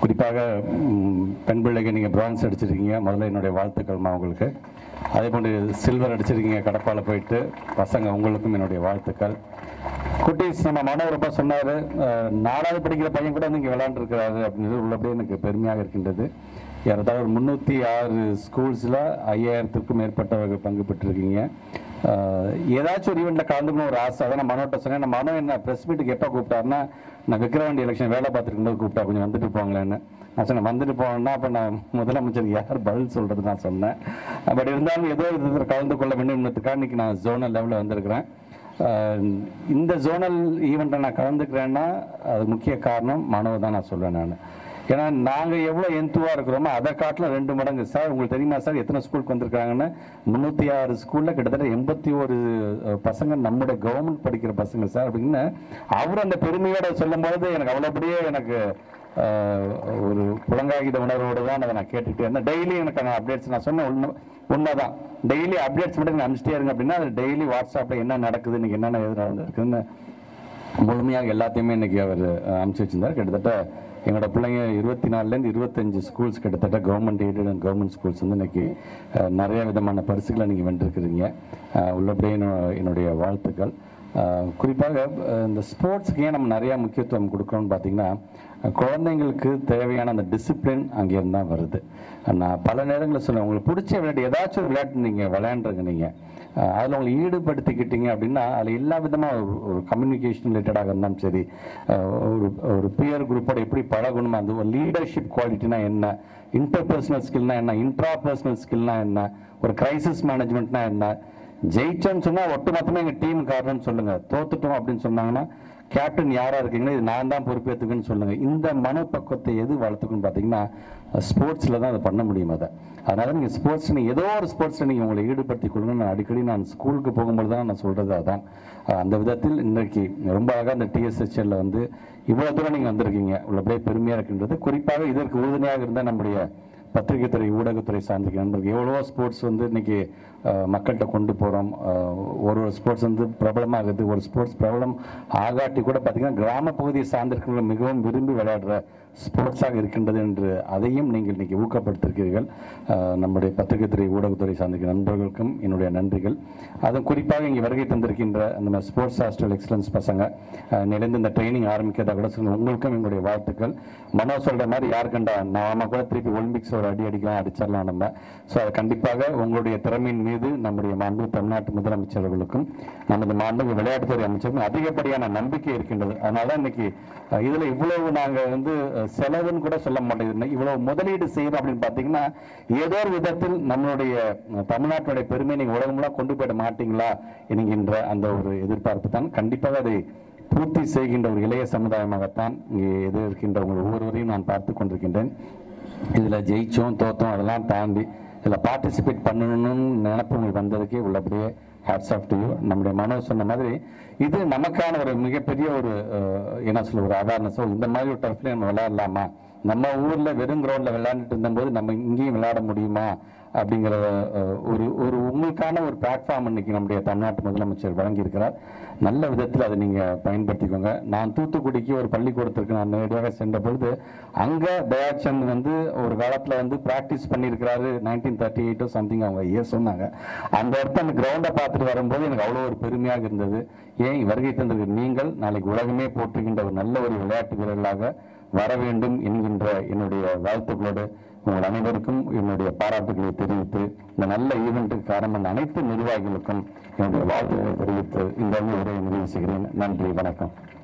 குறிப்பாக ம், பெண் பிள்ளைக்கு நீங்கள் பிரான்ஸ் அடிச்சிருக்கீங்க முதல்ல என்னுடைய வாழ்த்துக்கள்மா உங்களுக்கு அதே போன்று சில்வர் அடிச்சிருக்கீங்க கடப்பால போயிட்டு பசங்க உங்களுக்கும் என்னுடைய வாழ்த்துக்கள் குட்டீஸ் நம்ம மனோ ரொம்ப சொன்னார் நாலாவது படிக்கிற பையன் கூட நீங்கள் விளையாண்டுருக்கிறாரு அப்படின்றது உள்ளபடியே எனக்கு பெருமையாக இருக்கின்றது ஏறத்தாழ ஒரு முந்நூற்றி ஆறு ஸ்கூல்ஸில் ஐயாயிரத்துக்கும் மேற்பட்டவர்கள் பங்கு பெற்றிருக்கீங்க அஹ், ஏதாச்சும் ஒரு ஈவெண்ட்டில் கலந்துக்கணும் ஒரு ஆசை அதான் நான் மனோட்ட சொன்னேன் நான் மனோ என்ன ப்ரெஸ் மீட்டுக்கு எப்போ கூப்பிட்டாருன்னா நான் விக்ரவாண்டி எலெக்ஷன் வேலை பார்த்துருக்கும் போது கூப்பிட்டா கொஞ்சம் வந்துட்டு போங்களேன்னு நான் சொன்னேன் வந்துட்டு போனேன்னா அப்போ நான் முதலமைச்சருக்கு யார் பதில் சொல்கிறது நான் சொன்னேன் பட் இருந்தாலும் ஏதோ ஒரு விதத்தில் கலந்து கொள்ள வேண்டும் என்பதுக்காக இன்னைக்கு நான் ஜோனல் லெவலில் வந்திருக்கிறேன் அஹ், இந்த ஜோனல் ஈவெண்ட்டை நான் கலந்துக்கிறேன்னா அது முக்கிய காரணம் மனோ தான் நான் சொல்லுவேன் நான் ஏன்னா நாங்கள் எவ்வளோ எந்துவாக இருக்கிறோமோ அதை காட்டிலும் ரெண்டு மடங்கு சார் உங்களுக்கு தெரியுமா சார் எத்தனை ஸ்கூலுக்கு வந்திருக்காங்கன்னு முந்நூற்றி ஆறு ஸ்கூலில் கிட்டத்தட்ட எண்பத்தி ஒரு பசங்க நம்முடைய கவர்மெண்ட் படிக்கிற பசங்க சார் அப்படின்னு அவர் அந்த பெருமையோட சொல்லும்போது எனக்கு அவ்வளோபடியே எனக்கு அஹ், ஒரு புலங்காகித உணர்வோடு தான் அதை நான் கேட்டுக்கிட்டே இருந்தேன் டெய்லி எனக்கு நான் அப்டேட்ஸ் நான் சொன்ன உண்மை உண்மைதான் டெய்லி அப்டேட்ஸ் மட்டும் நீங்கள் அனுப்பிச்சிட்டே இருங்க அப்படின்னா அது டெய்லி வாட்ஸ்அப்பில் என்ன நடக்குது இன்னைக்கு என்னென்ன எது நடந்திருக்குன்னு முழுமையாக எல்லாத்தையுமே இன்னைக்கு அவர் அனுப்பிச்சு வச்சிருந்தார் கிட்டத்தட்ட எங்களோட பிள்ளைங்க இருபத்தி நாலுலேருந்து இருபத்தஞ்சு ஸ்கூல்ஸ் கிட்டத்தட்ட government aided and government schools வந்து இன்னைக்கு அஹ், நிறைய விதமான பரிசுகளை நீங்கள் வென்றிருக்கிறீங்க அஹ், உள்ளபடியே என்னோ- என்னுடைய வாழ்த்துக்கள் அஹ், குறிப்பாக அஹ், இந்த ஸ்போர்ட்ஸ்க்கு ஏன் நம்ம நிறைய முக்கியத்துவம் கொடுக்குறோம்னு பார்த்தீங்கன்னா அஹ், குழந்தைங்களுக்கு தேவையான அந்த டிசிப்ளின் அங்கேருந்து தான் வருது நான் பல நேரங்களில் சொல்லுவேன் உங்களுக்கு பிடிச்ச விளையாட்டு ஏதாச்சும் ஒரு விளையாட்டு நீங்கள் விளையாண்டுருங்க நீங்கள் அதில் உங்களை ஈடுபடுத்திக்கிட்டீங்க அப்படின்னா அதில் எல்லா விதமாக ஒரு ஒரு கம்யூனிகேஷன் ரிலேட்டடாக இருந்தாலும் சரி அஹ், ஒரு ஒரு பியர் குரூப்போட எப்படி பழகணுமா அந்த ஒரு லீடர்ஷிப் குவாலிட்டினா என்ன இன்டர்பர்சனல் ஸ்கில்னா என்ன இன்ட்ரா பர்சனல் ஸ்கில்னா என்ன ஒரு கிரைசிஸ் மேனேஜ்மெண்ட்னா என்ன ஜெயிச்சோன்னு சொன்னா ஒட்டுமொத்தமா எங்க டீம் காரணம்னு சொல்லுங்க தோத்துட்டோம் அப்படின்னு சொன்னாங்கன்னா கேப்டன் யாரா இருக்கீங்களோ இது நான் தான் பொறுப்பேற்றுக்குன்னு சொல்லுங்க இந்த மனப்பக்குவத்தை எது வளர்த்துக்குன்னு பாத்தீங்கன்னா ஸ்போர்ட்ஸ்ல தான் அதை பண்ண முடியும் அதை அதனால நீங்க ஸ்போர்ட்ஸ் நீங்க ஏதோ ஒரு ஸ்போர்ட்ஸ்ல நீங்க உங்களை ஈடுபடுத்திக் கொள்ளுங்க நான் அடிக்கடி நான் ஸ்கூலுக்கு போகும்போது தான் நான் சொல்றது அதான் அஹ் அந்த விதத்தில் இன்றைக்கு ரொம்ப அழகா அந்த டிஎஸ்ஹெச்எல்ல வந்து இவ்வளவு தூரம் நீங்க வந்திருக்கீங்க உள்ளபடியே பெருமையா இருக்கின்றது குறிப்பாக இதற்கு உறுதுணையாக இருந்த நம்முடைய பத்திரிகை துறை ஊடகத்துறை சார்ந்த நண்பர்கள் எவ்வளவோ ஸ்போர்ட்ஸ் வந்து இன்னைக்கு அஹ், மக்கள்கிட்ட கொண்டு போகிறோம் ஒரு ஒரு ஸ்போர்ட்ஸ் வந்து பிரபலமாகுது ஒரு ஸ்போர்ட்ஸ் பிரபலம் ஆகாட்டி கூட பார்த்தீங்கன்னா கிராம பகுதியை சார்ந்திருக்கிறவங்க மிகவும் விரும்பி விளையாடுற ஸ்போர்ட்ஸாக இருக்கின்றது என்று அதையும் நீங்கள் இன்னைக்கு ஊக்கப்படுத்திருக்கிறீர்கள் அஹ், நம்முடைய பத்திரிகை துறை ஊடகத்துறை சார்ந்த நண்பர்களுக்கும் என்னுடைய நன்றிகள் அதுவும் குறிப்பாக இங்கே வருகை தந்திருக்கின்ற அந்த ஸ்போர்ட்ஸ் ஹாஸ்டல் எக்ஸலன்ஸ் பசங்க அஹ், நிலைந்து இந்த ட்ரைனிங் ஆரம்பிக்கிறதா கூட சொல்லுங்க உங்களுக்கும் எங்களுடைய வாழ்த்துக்கள் மனோ சொல்ற மாதிரி யார் கண்டா நாம கூட திருப்பி ஒலிம்பிக்ஸ் ஒரு அடி அடிக்கலாம் அடிச்சிடலாம் நம்ம ஸோ அது கண்டிப்பாக உங்களுடைய திறமையின் மீது நம்முடைய மாண்பு தமிழ்நாட்டு முதலமைச்சர்களுக்கும் நமது மாண்பு விளையாட்டுத்துறை அமைச்சருக்கும் அதிகப்படியான நம்பிக்கை இருக்கின்றது அதனால தான் இன்னைக்கு அஹ், இதுல இவ்வளவு நாங்க வந்து அஹ், செலவுன்னு கூட சொல்ல மாட்டேங்குது இவ்வளவு முதலீடு செய்யறோம் அப்படின்னு பாத்தீங்கன்னா ஏதோ ஒரு விதத்தில் நம்மளுடைய அஹ், தமிழ்நாட்டுடைய பெருமை நீங்க உலகமெல்லாம் கொண்டு போயிட மாட்டீங்களா என்கின்ற அந்த ஒரு எதிர்பார்ப்பு தான் கண்டிப்பாக அதை பூர்த்தி செய்கின்ற ஒரு இளைய சமுதாயமாகத்தான் இங்கே எது இருக்கின்ற உங்கள் ஒவ்வொருவரையும் நான் பார்த்து கொண்டிருக்கின்றேன் இதுல ஜெயிச்சோம் தோத்தோம் அதெல்லாம் தாண்டி இதுல பார்ட்டிசிபேட் பண்ணணும்னு நினைப்பு உங்களுக்கு வந்ததுக்கே உள்ளபடியே ஹேட்ஸ் ஆஃப் டு யூ நம்முடைய மனோ சொன்ன மாதிரி இது நமக்கான ஒரு மிகப்பெரிய ஒரு அஹ், என்ன சொல்ல ஒரு அவேர்னஸ் இந்த மாதிரி ஒரு டர்ஃப்ல நம்ம விளையாடலாமா நம்ம ஊர்ல வெறும் கிரவுண்ட்ல விளையாண்டுட்டு இருந்தபோது நம்ம இங்கேயும் விளையாட முடியுமா அப்படிங்கிற அஹ், ஒரு ஒரு உங்களுக்கான ஒரு பிளாட்ஃபார்ம் இன்னைக்கு நம்முடைய தமிழ்நாட்டு முதலமைச்சர் வழங்கியிருக்கிறார் நல்ல விதத்தில் அதை நீங்க பயன்படுத்திக்கோங்க நான் தூத்துக்குடிக்கு ஒரு பள்ளிக்கூடத்திற்கு நான் நேரடியாக சென்ற பொழுது அங்க தயாச்சந்த் வந்து ஒரு காலத்துல வந்து பிராக்டிஸ் பண்ணியிருக்கிறாரு நைன்டீன் தேர்ட்டி எயிட்டோ சம்திங் அவங்க ஏ சொன்னாங்க அந்த இடத்த அந்த கிரவுண்டை பார்த்துட்டு வரும்போது எனக்கு அவ்வளோ ஒரு பெருமையாக இருந்தது ஏன் வருகை தந்திருக்க நீங்கள் நாளைக்கு உலகமே போற்றுகின்ற ஒரு நல்ல ஒரு விளையாட்டு வீரர்களாக வர வேண்டும் என்கின்ற என்னுடைய வாழ்த்துக்களோடு உங்கள் அனைவருக்கும் என்னுடைய பாராட்டுகளை தெரிவித்து இந்த நல்ல ஈவெண்ட்டுக்கு காரணம் அனைத்து நிர்வாகிகளுக்கும் என்னுடைய வாழ்த்துக்களை தெரிவித்து இந்த உரையை நிறைவு செய்கிறேன் நன்றி வணக்கம்